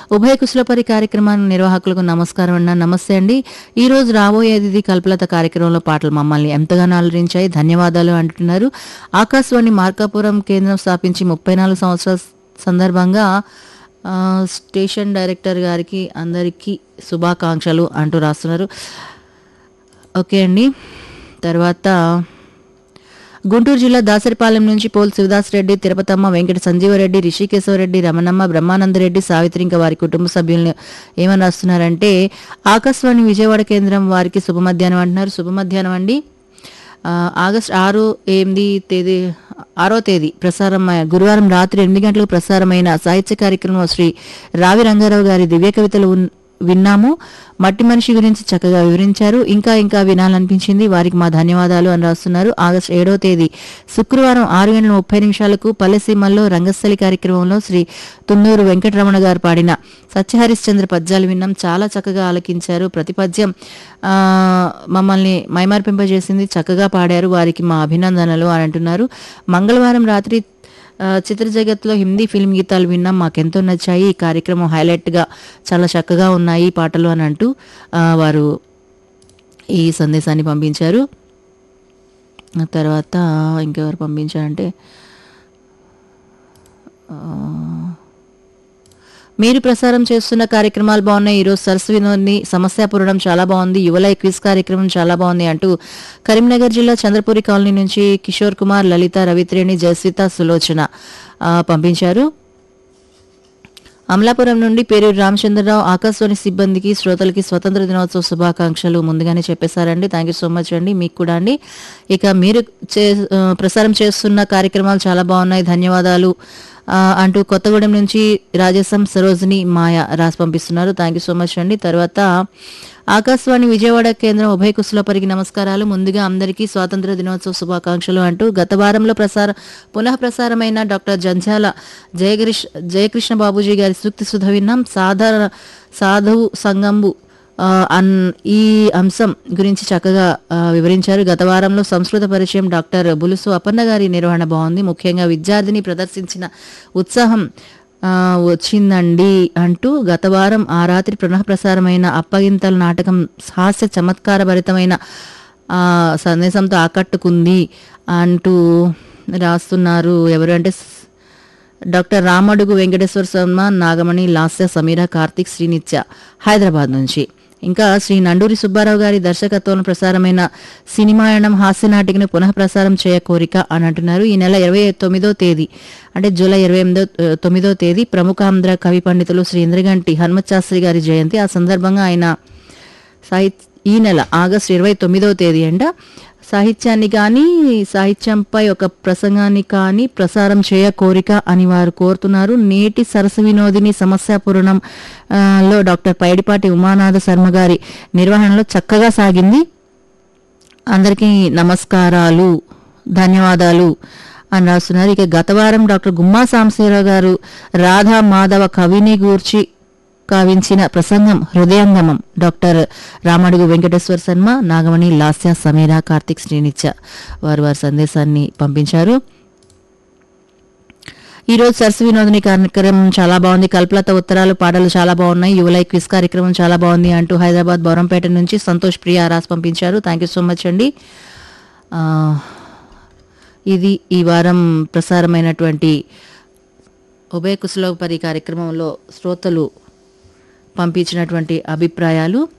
ఉభయ కుశలపరి కార్యక్రమాన్ని నిర్వాహకులకు నమస్కారం అన్న నమస్తే అండి ఈ రోజు రాబోయేది ఇది కల్పలత కార్యక్రమంలో పాటలు మమ్మల్ని ఎంతగానో అలరించాయి ధన్యవాదాలు అంటున్నారు ఆకాశవాణి మార్కాపురం కేంద్రం స్థాపించి ముప్పై నాలుగు సంవత్సరాల సందర్భంగా ఆ, స్టేషన్ డైరెక్టర్ గారికి అందరికీ శుభాకాంక్షలు అంటూ రాస్తున్నారు ఓకే అండి తర్వాత గుంటూరు జిల్లా దాసరిపాలెం నుంచి పోల్ శివదాస్ రెడ్డి తిరుపతమ్మ వెంకట సంజీవరెడ్డి రిషికేశవరెడ్డి రమణమ్మ బ్రహ్మానందరెడ్డి సావిత్రి ఇంకా వారి కుటుంబ సభ్యులను ఏమని రాస్తున్నారంటే ఆకాశవాణి విజయవాడ కేంద్రం వారికి శుభ మధ్యాహ్నం అంటున్నారు శుభ మధ్యాహ్నం అండి ఆ, ఆగస్ట్ ఆరు ఎనిమిది తేదీ ఆరో తేదీ ప్రసారం గురువారం రాత్రి ఎనిమిది గంటలకు ప్రసారమైన సాహిత్య కార్యక్రమం శ్రీ రావి రంగారావు గారి దివ్య కవితలు ఉన్- విన్నాము మట్టి మనిషి గురించి చక్కగా వివరించారు ఇంకా ఇంకా వినాలనిపించింది వారికి మా ధన్యవాదాలు అని రాస్తున్నారు ఆగస్టు ఏడో తేదీ శుక్రవారం ఆరు గంటల ముప్పై నిమిషాలకు పల్లెసీమల్లో రంగస్థలి కార్యక్రమంలో శ్రీ తున్నూరు వెంకటరమణ గారు పాడిన సత్యహరిశ్చంద్ర పద్యాలు విన్నాం చాలా చక్కగా ఆలకించారు ప్రతి పద్యం ఆ, మమ్మల్ని మైమార్పింపజేసింది చక్కగా పాడారు వారికి మా అభినందనలు అని అంటున్నారు మంగళవారం రాత్రి ఆ, చిత్ర జగత్లో హిందీ ఫిల్మ్ గీతాలు విన్నాం మాకెంతో నచ్చాయి ఈ కార్యక్రమం హైలైట్గా చాలా చక్కగా ఉన్నాయి ఈ పాటలు అని అంటూ ఆ, వారు ఈ సందేశాన్ని పంపించారు ఆ తర్వాత ఇంకెవరు పంపించారంటే ఆ, మీరు ప్రసారం చేస్తున్న కార్యక్రమాలు బాగున్నాయి ఈరోజు సరస్సు వినోద్ని సమస్యాపూరణం చాలా బాగుంది యువలై క్విజ్ కార్యక్రమం చాలా బాగుంది అంటూ కరీంనగర్ జిల్లా చంద్రపురి కాలనీ నుంచి కిషోర్ కుమార్ లలిత రవిత్రేణి జయస్విత సులోచన ఆ, పంపించారు అమలాపురం నుండి పేరూరు రామచంద్రరావు ఆకాశవాణి సిబ్బందికి శ్రోతలకి స్వతంత్ర దినోత్సవ శుభాకాంక్షలు ముందుగానే చెప్పేశారండి థ్యాంక్ యూ సో మచ్ అండి మీకు కూడా అండి ఇక మీరు చే ఆ, ప్రసారం చేస్తున్న కార్యక్రమాలు చాలా బాగున్నాయి ధన్యవాదాలు ఆ, అంటూ కొత్తగూడెం నుంచి రాజేశం సరోజిని మాయ రాసి పంపిస్తున్నారు థ్యాంక్ యూ సో మచ్ అండి తర్వాత ఆకాశవాణి విజయవాడ కేంద్రం ఉభయ కుశలపరికి నమస్కారాలు ముందుగా అందరికీ స్వాతంత్ర దినోత్సవ శుభాకాంక్షలు అంటూ గత వారంలో ప్రసార పునః ప్రసారమైన డాక్టర్ జంజాల జయకృష్ జయకృష్ణ బాబూజీ గారి సూక్తి సుధ విన్నాం సాధారణ సాధువు సంగంబు ఆ, అన్ ఈ అంశం గురించి చక్కగా ఆ, వివరించారు గత వారంలో సంస్కృత పరిచయం డాక్టర్ బులుసు అపన్న గారి నిర్వహణ బాగుంది ముఖ్యంగా విద్యార్థిని ప్రదర్శించిన ఉత్సాహం ఆ, వచ్చిందండి అంటూ గత వారం ఆ రాత్రి పునః ప్రసారమైన అప్పగింతల నాటకం హాస్య చమత్కారభరితమైన ఆ, సందేశంతో ఆకట్టుకుంది అంటూ రాస్తున్నారు ఎవరు అంటే డాక్టర్ రామడుగు వెంకటేశ్వర శర్మ నాగమణి లాస్య సమీర కార్తిక్ శ్రీనిత్య హైదరాబాద్ నుంచి ఇంకా శ్రీ నండూరి సుబ్బారావు గారి దర్శకత్వంలో ప్రసారమైన సినిమాయణం హాస్య నాటికను పునః ప్రసారం చేయ కోరిక అని అంటున్నారు ఈ నెల ఇరవై తొమ్మిదో తేదీ అంటే జూలై ఇరవై ఎనిమిదో తొమ్మిదో తేదీ ప్రముఖ ఆంధ్ర కవి పండితులు శ్రీ ఇంద్రగంటి హనుమత్ శాస్త్రి గారి జయంతి ఆ సందర్భంగా ఆయన సాహిత్య ఈ నెల ఆగస్టు ఇరవై తొమ్మిదవ తేదీ అంట సాహిత్యాన్ని కానీ సాహిత్యంపై ఒక ప్రసంగాన్ని కానీ ప్రసారం చేయ కోరిక అని వారు కోరుతున్నారు నేటి సరస వినోదిని సమస్యాపూరణం ఆ, లో డాక్టర్ పైడిపాటి ఉమానాథ శర్మ గారి నిర్వహణలో చక్కగా సాగింది అందరికీ నమస్కారాలు ధన్యవాదాలు అని రాస్తున్నారు ఇక గత వారం డాక్టర్ గుమ్మా సాంశీరావు గారు రాధా మాధవ కవిని గూర్చి కావించిన ప్రసంగం హృదయంగమం డాక్టర్ రామడుగు వెంకటేశ్వర శర్మ నాగమణి లాస్య సమీర కార్తిక్ శ్రీనిత్య వారు వారి సందేశాన్ని పంపించారు ఈ రోజు సరస్సు వినోదిని కార్యక్రమం చాలా బాగుంది కల్పలత ఉత్తరాలు పాటలు చాలా బాగున్నాయి యువలై క్విజ్ కార్యక్రమం చాలా బాగుంది అంటూ హైదరాబాద్ బౌరంపేట నుంచి సంతోష్ ప్రియా రాసి పంపించారు థ్యాంక్ యూ సో మచ్ అండి ఆ, ఇది ఈ వారం ప్రసారమైనటువంటి ఉభయ కుశలోపరి కార్యక్రమంలో శ్రోతలు పంపించినటువంటి అభిప్రాయాలు